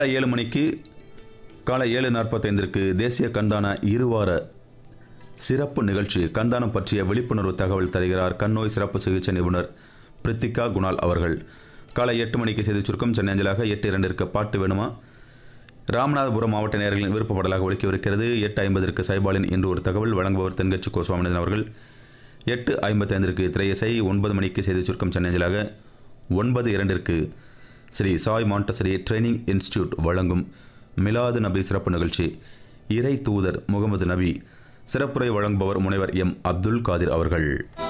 ஏழு மணிக்கு காலை ஏழு நாற்பத்தைந்திற்கு தேசிய கந்தான இருவார சிறப்பு நிகழ்ச்சி கந்தானம் பற்றிய விழிப்புணர்வு தகவல் தருகிறார் கண்ணோய் சிறப்பு சிகிச்சை நிபுணர் பிரித்திகா குணால் அவர்கள் காலை எட்டு மணிக்கு செய்தி சுருக்கம் சென்னை அஞ்சலாக எட்டு இரண்டிற்கு பாட்டு வேணுமா ராமநாதபுரம் மாவட்ட நேயர்களின் விருப்பப்படலாக ஒழிக்கவிருக்கிறது எட்டு ஐம்பதற்கு சைபாலின் என்று ஒரு தகவல் வழங்குபவர் தென்கட்சி கோ சுவாமிநாதன் அவர்கள் எட்டு ஐம்பத்தைந்திற்கு திரையசை ஒன்பது மணிக்கு செய்தி சுருக்கம் சென்னை அஞ்சலாக ஒன்பது இரண்டிற்கு Sri Sai Montessori training institute வழங்கும் மிலாது நபி சிறப்பு நிகழ்ச்சி இறை தூதர் முகமது நபி சிறப்புரை வழங்குபவர் முனைவர் எம் அப்துல் காதிர் அவர்கள்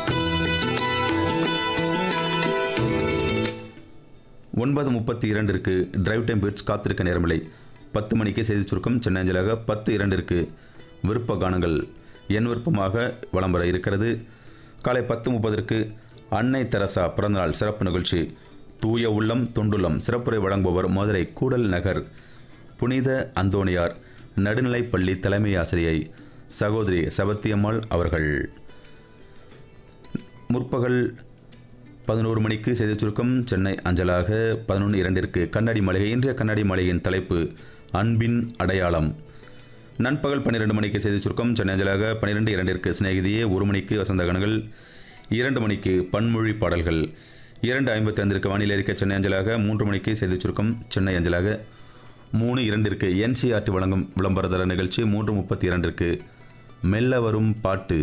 ஒன்பது முப்பத்தி இரண்டிற்கு டிரைவ் டைம் பீட்ஸ் காத்திருக்க நேரமில்லை பத்து மணிக்கு செய்தி சுருக்கம் சென்னை அஞ்சலாக பத்து இரண்டிற்கு விருப்ப கானங்கள் என் விருப்பமாக வலம் வர இருக்கிறது காலை பத்து முப்பதற்கு அன்னை தெரசா பிறந்தநாள் சிறப்பு நிகழ்ச்சி தூய உள்ளம் தொண்டுள்ளம் சிறப்புரை வழங்குபவர் மதுரை கூடல் நகர் புனித அந்தோணியார் நடுநிலைப்பள்ளி தலைமை ஆசிரியை சகோதரி சபத்தியம்மாள் அவர்கள் முற்பகல் பதினோரு மணிக்கு செய்தி சுருக்கம் சென்னை அஞ்சலாக பதினொன்று இரண்டிற்கு கண்ணாடி மாளிகை இன்றைய கண்ணாடி மாளிகையின் தலைப்பு அன்பின் அடையாளம் நண்பகல் பன்னிரெண்டு மணிக்கு செய்தி சுருக்கம் சென்னை அஞ்சலாக பன்னிரெண்டு இரண்டிற்கு சிநேகிதியே ஒரு மணிக்கு வசந்த கணங்கள் இரண்டு மணிக்கு பன்மொழி பாடல்கள் இரண்டு ஐம்பத்தி ஐந்திற்கு வானிலை அறிக்கை சென்னை அஞ்சலாக மூன்று மணிக்கு செய்தி சுருக்கம் சென்னை அஞ்சலாக மூணு இரண்டிற்கு என்சிஆர்டி வழங்கும் விளம்பரதர நிகழ்ச்சி மூன்று முப்பத்தி இரண்டிற்கு மெல்ல வரும் பாட்டு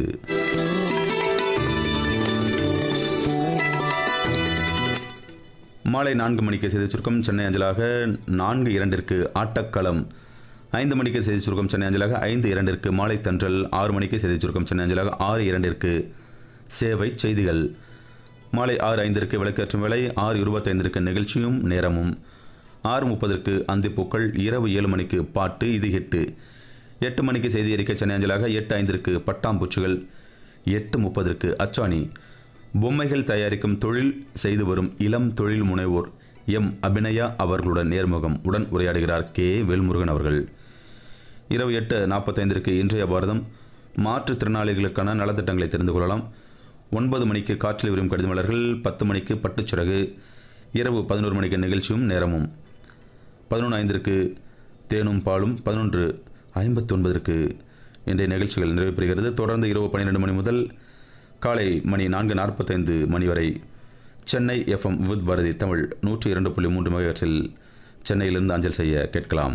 மாலை நான்கு மணிக்கு செய்தி சுருக்கம் சென்னை அஞ்சலாக நான்கு இரண்டிற்கு ஆட்டக்களம் ஐந்து மணிக்கு செய்தி சுருக்கம் சென்னை அஞ்சலாக ஐந்து இரண்டிற்கு மாலை தன்றல் ஆறு மணிக்கு செய்தி சுருக்கம் சென்னை அஞ்சலாக ஆறு இரண்டிற்கு சேவை செய்திகள் மாலை ஆறு ஐந்திற்கு விளக்கேற்றும் வேலை ஆறு இருபத்தைந்திற்கு நிகழ்ச்சியும் நேரமும் ஆறு முப்பதற்கு அந்திப்பூக்கள் இரவு ஏழு மணிக்கு பாட்டு இது எட்டு எட்டு மணிக்கு செய்தி அறிக்கை சென்னை அஞ்சலாக எட்டு ஐந்திற்கு பட்டாம்பூச்சிகள் எட்டு முப்பதற்கு அச்சாணி பொம்மைகள் தயாரிக்கும் தொழில் செய்து வரும் இளம் தொழில் முனைவோர் எம் அபிநயா அவர்களுடன் நேர்முகம் உடன் உரையாடுகிறார் கே வேல்முருகன் அவர்கள் இரவு எட்டு நாற்பத்தைந்திற்கு இன்றைய பாரதம் மாற்றுத்திறனாளிகளுக்கான நலத்திட்டங்களை தெரிந்து கொள்ளலாம் ஒன்பது மணிக்கு காற்றில் விரும் கடிதமலர்கள் பத்து மணிக்கு பட்டுச்சிறகு இரவு பதினோரு மணிக்கு நிகழ்ச்சியும் நேரமும் பதினொன்று ஐந்திற்கு தேனும் பாலும் பதினொன்று ஐம்பத்தொன்பதற்கு இன்றைய நிகழ்ச்சிகள் நிறைவு பெறுகிறது தொடர்ந்து இரவு பன்னிரெண்டு மணி முதல் காலை மணி நான்கு நாற்பத்தைந்து மணி வரை சென்னை எஃப்எம் வித் பாரதி தமிழ் நூற்றி இரண்டு புள்ளி மூன்று மெகாஹெர்ட்ஸில் சென்னையிலிருந்து அஞ்சல் செய்ய கேட்கலாம்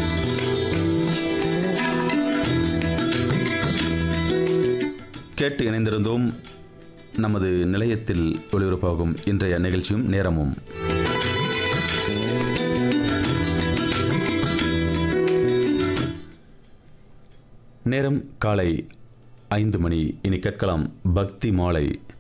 கேட்டு இணைந்திருந்தோம் நமது நிலையத்தில் ஒளிபரப்பாகும் இன்றைய நிகழ்ச்சியும் நேரமும் நேரம் காலை ஐந்து மணி இனி கேட்கலாம் பக்தி மாலை